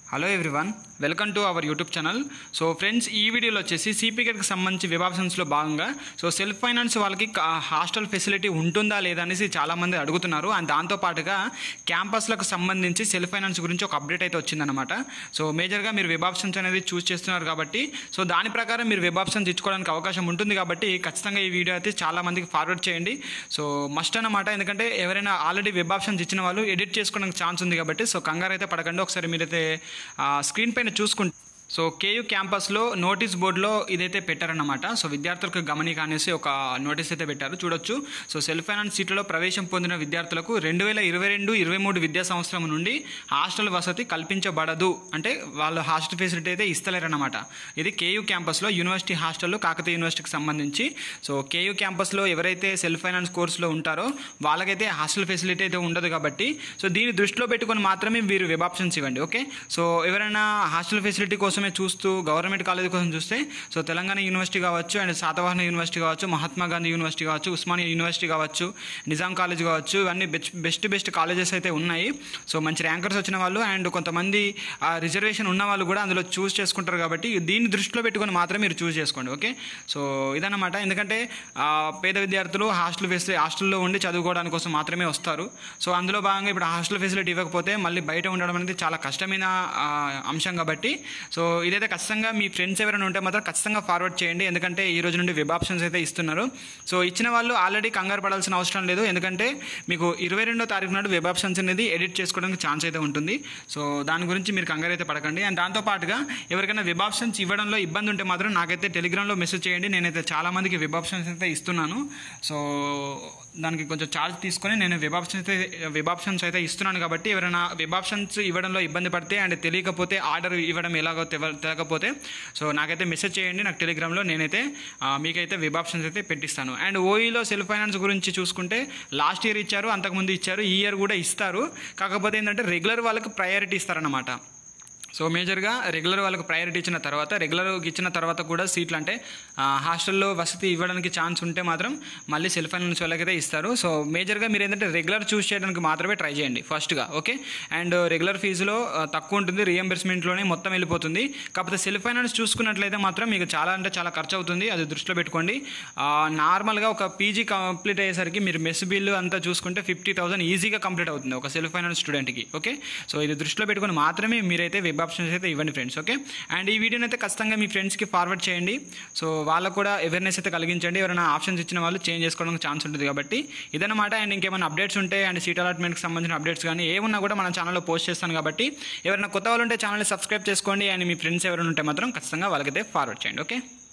hello everyone welcome to our YouTube channel so friends ఈ వీడియోలో వచ్చేసి సిపికెట్కి సంబంధించి వెబ్ ఆప్షన్స్లో భాగంగా సో సెల్ఫ్ ఫైనాన్స్ వాళ్ళకి కా- హాస్టల్ ఫెసిలిటీ ఉంటుందా లేదా అనేసి చాలామంది అడుగుతున్నారు అండ్ దాంతోపాటుగా క్యాంపస్లకు సంబంధించి సెల్ఫ్ ఫైనాన్స్ గురించి ఒక అప్డేట్ అయితే వచ్చిందనమాట సో మేజర్గా మీరు వెబ్ ఆప్షన్స్ అనేది చూస్ చేస్తున్నారు కాబట్టి సో దాని ప్రకారం మీరు వెబ్ ఆప్షన్స్ ఇచ్చుకోవడానికి అవకాశం ఉంటుంది కాబట్టి ఖచ్చితంగా ఈ వీడియో అయితే చాలా మందికి ఫార్వర్డ్ చేయండి సో మస్ట్ అన్నమాట ఎందుకంటే ఎవరైనా ఆల్రెడీ వెబ్ ఆప్షన్స్ ఇచ్చిన వాళ్ళు ఎడిట్ చేసుకోవడానికి ఛాన్స్ ఉంది కాబట్టి సో కంగారు అయితే పడకండి ఒకసారి మీరైతే స్క్రీన్ పైన చూసుకుంటే సో కేయూ క్యాంపస్లో నోటీస్ బోర్డులో ఇదైతే పెట్టారన్నమాట సో విద్యార్థులకు గమనిక అనేసి ఒక నోటీస్ అయితే పెట్టారు చూడొచ్చు సో సెల్ఫ్ ఫైనాన్స్ సీట్లలో ప్రవేశం పొందిన విద్యార్థులకు రెండు వేల ఇరవై రెండు ఇరవై మూడు విద్యా సంవత్సరం నుండి హాస్టల్ వసతి కల్పించబడదు అంటే వాళ్ళు హాస్టల్ ఫెసిలిటీ అయితే ఇస్తలేరన్నమాట ఇది కేయూ క్యాంపస్లో యూనివర్సిటీ హాస్టల్ కాకతీయ యూనివర్సిటీకి సంబంధించి సో కేయూ క్యాంపస్లో ఎవరైతే సెల్ఫ్ ఫైనాన్స్ కోర్సులో ఉంటారో వాళ్ళకైతే హాస్టల్ ఫెసిలిటీ అయితే ఉండదు కాబట్టి సో దీన్ని దృష్టిలో పెట్టుకొని మాత్రమే వీరు వెబ్ ఆప్షన్స్ ఇవ్వండి ఓకే సో ఎవరైనా హాస్టల్ ఫెసిలిటీ కోసమే చూస్తూ గవర్నమెంట్ కాలేజ్ కోసం చూస్తే సో తెలంగాణ యూనివర్సిటీ కావచ్చు అండ్ శాతవాహన యూనివర్సిటీ కావచ్చు మహాత్మా గాంధీ యూనివర్సిటీ కావచ్చు ఉస్మానియా యూనివర్సిటీ కావచ్చు నిజాం కాలేజ్ కావచ్చు ఇవన్నీ బెస్ట్ బెస్ట్ బెస్ట్ కాలేజెస్ అయితే ఉన్నాయి సో మంచి ర్యాంకర్స్ వచ్చిన వాళ్ళు అండ్ కొంతమంది రిజర్వేషన్ ఉన్న వాళ్ళు కూడా అందులో చూస్ చేసుకుంటారు కాబట్టి దీన్ని దృష్టిలో పెట్టుకొని మాత్రమే మీరు చూస్ చేసుకోండి ఓకే సో ఇదన్నమాట ఎందుకంటే ఆ, పేద విద్యార్థులు హాస్టల్ ఫెసిలిటీ హాస్టల్లో ఉండి చదువుకోవడానికి కోసం మాత్రమే వస్తారు సో అందులో భాగంగా ఇప్పుడు హాస్టల్ ఫెసిలిటీ ఇవ్వకపోతే మళ్ళీ బయట ఉండడం అనేది చాలా కష్టమైన ఆ, అంశం కాబట్టి సో ఇదైతే ఖచ్చితంగా మీ ఫ్రెండ్స్ ఎవరైనా ఉంటే మాత్రం ఖచ్చితంగా ఫార్వర్డ్ చేయండి ఎందుకంటే ఈ రోజు నుండి వెబ్ ఆప్షన్స్ అయితే ఇస్తున్నారు సో ఇచ్చిన వాళ్ళు ఆల్రెడీ కంగారు పడాల్సిన అవసరం లేదు ఎందుకంటే మీకు ఇరవై రెండో తారీఖు నాడు వెబ్ ఆప్షన్స్ అనేది ఎడిట్ చేసుకోవడానికి ఛాన్స్ అయితే ఉంటుంది సో దాని గురించి మీరు కంగారు అయితే పడకండి అండ్ దాంతోపాటుగా ఎవరికైనా వెబ్ ఆప్షన్స్ ఇవ్వడంలో ఇబ్బంది ఉంటే మాత్రం నాకైతే టెలిగ్రామ్లో మెసేజ్ చేయండి నేనైతే చాలా మందికి వెబ్ ఆప్షన్స్ అయితే ఇస్తున్నాను సో దానికి కొంచెం ఛార్జ్ తీసుకొని నేను వెబ్ ఆప్షన్స్ అయితే వెబ్ ఆప్షన్స్ అయితే ఇస్తున్నాను కాబట్టి ఎవరైనా వెబ్ ఆప్షన్స్ ఇవ్వడంలో ఇబ్బంది పడితే అండ్ తెలియకపోతే ఆర్డర్ ఇవ్వడం ఎలాగో తెవ- తెలియకపోతే సో నాకైతే మెసేజ్ చేయండి నాకు టెలిగ్రామ్లో నేనైతే ఆ, మీకైతే వెబ్ ఆప్షన్స్ అయితే పెట్టిస్తాను అండ్ ఓఈలో సెల్ఫ్ ఫైనాన్స్ గురించి చూసుకుంటే లాస్ట్ ఇయర్ ఇచ్చారు అంతకుముందు ఇచ్చారు ఈ ఇయర్ కూడా ఇస్తారు కాకపోతే ఏంటంటే రెగ్యులర్ వాళ్ళకి ప్రయారిటీ ఇస్తారన్నమాట సో మేజర్గా రెగ్యులర్ వాళ్ళకి ప్రయారిటీ ఇచ్చిన తర్వాత రెగ్యులర్ ఇచ్చిన తర్వాత కూడా సీట్లు అంటే ఆ, హాస్టల్లో వసతి ఇవ్వడానికి ఛాన్స్ ఉంటే మాత్రం మళ్ళీ సెల్ఫ్ ఫైనాన్స్ వాళ్ళకైతే ఇస్తారు సో మేజర్గా మీరు ఏంటంటే రెగ్యులర్ చూస్ చేయడానికి మాత్రమే ట్రై చేయండి ఫస్ట్గా ఓకే అండ్ రెగ్యులర్ ఫీజులో ఆ, తక్కువ ఉంటుంది రియంబర్స్మెంట్లోనే మొత్తం వెళ్ళిపోతుంది కాకపోతే సెల్ఫ్ ఫైనాన్స్ చూసుకున్నట్లయితే మాత్రం మీకు చాలా అంటే చాలా ఖర్చు అవుతుంది అది దృష్టిలో పెట్టుకోండి ఆ, నార్మల్గా ఒక పీజీ కంప్లీట్ అయ్యేసరికి మీరు మెస్ బిల్లు అంతా చూసుకుంటే ఫిఫ్టీ థౌసండ్ ఈజీగా కంప్లీట్ అవుతుంది ఒక సెల్ఫ్ ఫైనాన్స్ స్టూడెంట్కి ఓకే సో ఇది దృష్టిలో పెట్టుకొని మాత్రమే మీరైతే వెబ్ ఆప్షన్స్ అయితే ఇవ్వండి ఫ్రెండ్స్ ఓకే అండ్ ఈ వీడియోని అయితే ఖచ్చితంగా మీ ఫ్రెండ్స్కి ఫార్వర్డ్ చేయండి సో వాళ్ళకు కూడా అవేర్నెస్ అయితే కలిగించండి ఎవరైనా ఆప్షన్స్ ఇచ్చిన వాళ్ళు చేంజ్ చేసుకోవడానికి ఛాన్స్ ఉంటుంది కాబట్టి ఇదన్నమాట అండ్ ఇంకేమైనా అప్డేట్స్ ఉంటే అండ్ సీట్ అలాట్మెంట్కి సంబంధించిన అప్డేట్స్ కానీ ఏమున్నా కూడా మన ఛానల్లో పోస్ట్ చేస్తాను కాబట్టి ఎవరైనా కొత్త వాళ్ళు ఉంటే ఛానల్ని సబ్స్క్రైబ్ చేసుకోండి అండ్ మీ ఫ్రెండ్స్ ఎవరైనా ఉంటే మాత్రం ఖచ్చితంగా వాళ్ళకైతే ఫార్వర్డ్ చేయండి ఓకే